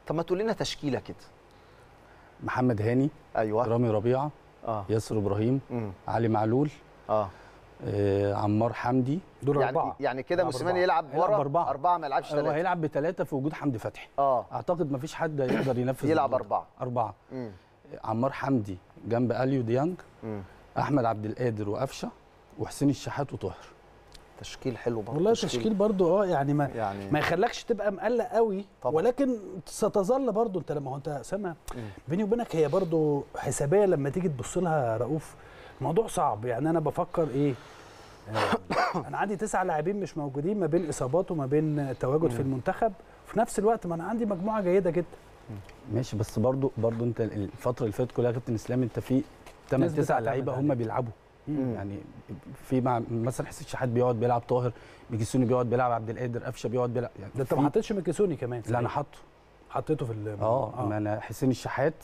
طب ما تقول لنا تشكيله كده محمد هاني ايوه رامي ربيعه اه ياسر ابراهيم امم علي معلول اه آه عمار حمدي دول يعني اربعه يعني كده يلعب موسيماني أربعة. يلعب هيلعب ورا بأربعة. اربعه ما يلعبش هو ثلاثه هيلعب بثلاثه في وجود حمدي فتحي اه اعتقد ما فيش حد يقدر ينفذ يلعب الدور. اربعه اربعه امم عمار حمدي جنب اليو ديانج امم احمد عبد القادر وقفشه وحسين الشحات وطاهر تشكيل حلو برضه والله تشكيل برضو اه يعني ما يعني ما يخلكش تبقى مقلق قوي طبعا. ولكن ستظل برضو انت لما هو انت سامع بيني وبينك هي برضو حسابيه لما تيجي تبص لها يا رؤوف الموضوع صعب يعني انا بفكر ايه آه، انا عندي تسع لاعبين مش موجودين ما بين اصابات وما بين تواجد في المنتخب وفي نفس الوقت ما انا عندي مجموعه جيده جدا ماشي بس برضو برضو انت الفتره اللي فاتت كلها يا كابتن اسلام انت في 8 ناس 9 بتعتمد لعيبه هم عليك. بيلعبوا مم. يعني في مع مثلا حسين الشحات بيقعد بيلعب طاهر بيجيسوني بيقعد بيلعب عبد القادر قفشه بيقعد بيلعب يعني ده انت ما في- حطيتش ميكيسوني كمان لا انا حاطه حطيته في ال- اه ما انا حسين الشحات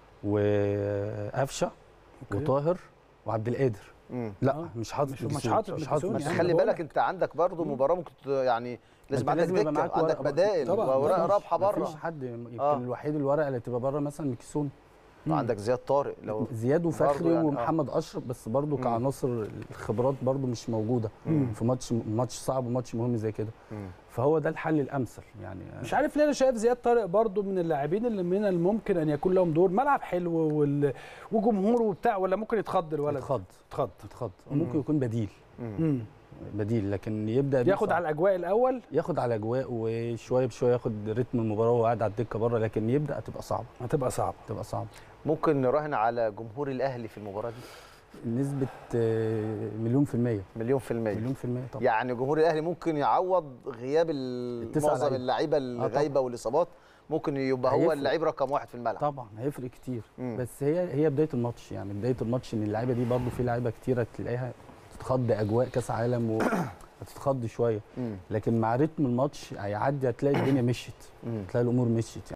وقفشه أوكي. وطاهر وعبد القادر امم لا آه. مش حاطط مش- مش ميكيسوني. حاطط مش ميكيسوني. بس يعني خلي بقول بالك لك. انت عندك برضه مباراه ممكن ت- يعني لازم انت عندك لازم يبقى دكه معاك عندك ورقة. بدائل طبعا. واوراق مفيش- رابحه بره مفيش حد يمكن آه. الوحيد الورقه اللي تبقى بره مثلا ميكيسوني عندك زياد طارق لو زياد وفخري برضو يعني، آه. ومحمد اشرف بس برضو مم. كعناصر الخبرات برضو مش موجوده مم. في ماتش ماتش صعب وماتش مهم زي كده مم. فهو ده الحل الامثل يعني مش عارف ليه انا شايف زياد طارق برضو من اللاعبين اللي من الممكن ان يكون لهم دور ملعب حلو وال... وجمهور وبتاع ولا ممكن يتخض الولد اتخض اتخض اتخض مم. ممكن يكون بديل مم. مم. بديل لكن يبدا بيه ياخد صعب. على الاجواء الاول ياخد على اجواء وشويه بشويه ياخد رتم المباراه وهو قاعد على الدكه بره لكن يبدا تبقى صعبه هتبقى صعبه تبقى صعبه ممكن نراهن على جمهور الاهلي في المباراه دي نسبه آه، مليون في الميه مليون في الميه مليون في الميه طبعا يعني جمهور الاهلي ممكن يعوض غياب ال- التسع معظم لعيبة. اللعيبه طبعا. الغايبه والاصابات ممكن يبقى هو هيفرق. اللعيب رقم واحد في الملعب طبعا هيفرق كتير مم. بس هي هي بدايه الماتش يعني بدايه الماتش ان اللعيبه دي برضو في لعيبه كتيره تلاقيها تتخض اجواء كاس عالم وهتتخض شويه مم. لكن مع رتم الماتش هيعدي هتلاقي الدنيا مشيت مم. تلاقي الامور مشيت